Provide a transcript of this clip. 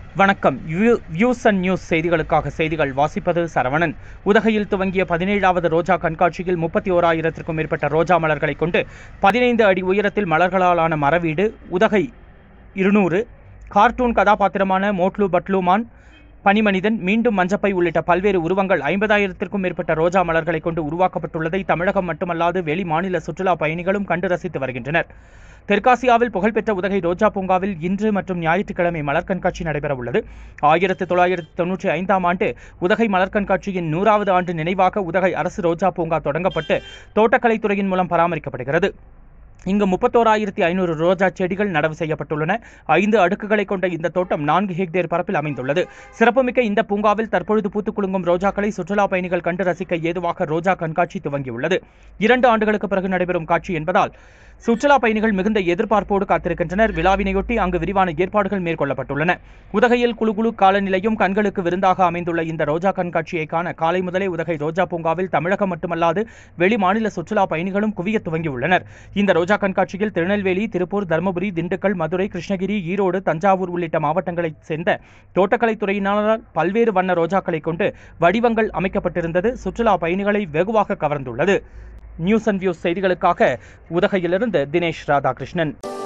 வணக்கம் view- views and news செய்திகளுக்காக செய்திகள் வாசிப்பது சரவணன் உதகையில் துவங்கிய பதினேழாவது ரோஜா கண்காட்சியில் முப்பத்தி ஓராயிரத்திற்கும் மேற்பட்ட ரோஜா மலர்களை கொண்டு பதினைந்து அடி உயரத்தில் மலர்களாலான மரவீடு உதகை இருநூறு கார்ட்டூன் கதாபாத்திரமான மோட்லு பட்லுமான் பனிமனிதன் மீண்டும் மஞ்சப்பை உள்ளிட்ட பல்வேறு உருவங்கள் ஐம்பதாயிரத்திற்கும் மேற்பட்ட ரோஜா மலர்களை கொண்டு உருவாக்கப்பட்டுள்ளதை தமிழகம் மட்டுமல்லாது வெளி மாநில சுற்றுலா பயணிகளும் கண்டு ரசித்து வருகின்றனர் தெற்காசியாவில் புகழ்பெற்ற உதகை ரோஜா பூங்காவில் இன்று மற்றும் ஞாயிற்றுக்கிழமை மலர் கண்காட்சி நடைபெற உள்ளது ஆயிரத்து தொள்ளாயிரத்து தொன்னூற்றி ஐந்தாம் ஆண்டு உதகை மலர் கண்காட்சியின் நூறாவது ஆண்டு நினைவாக உதகை அரசு ரோஜா பூங்கா தொடங்கப்பட்டு தோட்டக்கலைத்துறையின் மூலம் பராமரிக்கப்படுகிறது இங்கு முப்பத்தோராயிரத்தி ஐநூறு ரோஜா செடிகள் நடவு செய்யப்பட்டுள்ளன ஐந்து அடுக்குகளை கொண்ட இந்த தோட்டம் நான்கு ஹெக்டேர் பரப்பில் அமைந்துள்ளது சிறப்புமிக்க இந்த பூங்காவில் தற்பொழுது பூத்துக் குலுங்கும் ரோஜாக்களை சுற்றுலா பயணிகள் கண்டு ரசிக்க ஏதுவாக ரோஜா கண்காட்சி துவங்கியுள்ளது இரண்டு ஆண்டுகளுக்கு பிறகு நடைபெறும் காட்சி என்பதால் சுற்றுலா பயணிகள் மிகுந்த எதிர்பார்ப்போடு காத்திருக்கின்றனர் விழாவினையொட்டி அங்கு விரிவான ஏற்பாடுகள் மேற்கொள்ளப்பட்டுள்ளன உதகையில் குளு குளு காலநிலையும் கண்களுக்கு விருந்தாக அமைந்துள்ள இந்த ரோஜா கண்காட்சியை காண காலை முதலே உதகை ரோஜா பூங்காவில் தமிழகம் மட்டுமல்லாது வெளி மாநில சுற்றுலா பயணிகளும் குவிய துவங்கியுள்ளனர் இந்த ரோஜா கண்காட்சியில் திருநெல்வேலி திருப்பூர் தருமபுரி திண்டுக்கல் மதுரை கிருஷ்ணகிரி ஈரோடு தஞ்சாவூர் உள்ளிட்ட மாவட்டங்களைச் சேர்ந்த தோட்டக்கலைத்துறையினரால் பல்வேறு வண்ண ரோஜாக்களை கொண்டு வடிவங்கள் அமைக்கப்பட்டிருந்தது சுற்றுலா பயணிகளை வெகுவாக கவர்ந்துள்ளது நியூஸ் அண்ட் வியூஸ் செய்திகளுக்காக உதகையிலிருந்து தினேஷ் ராதாகிருஷ்ணன்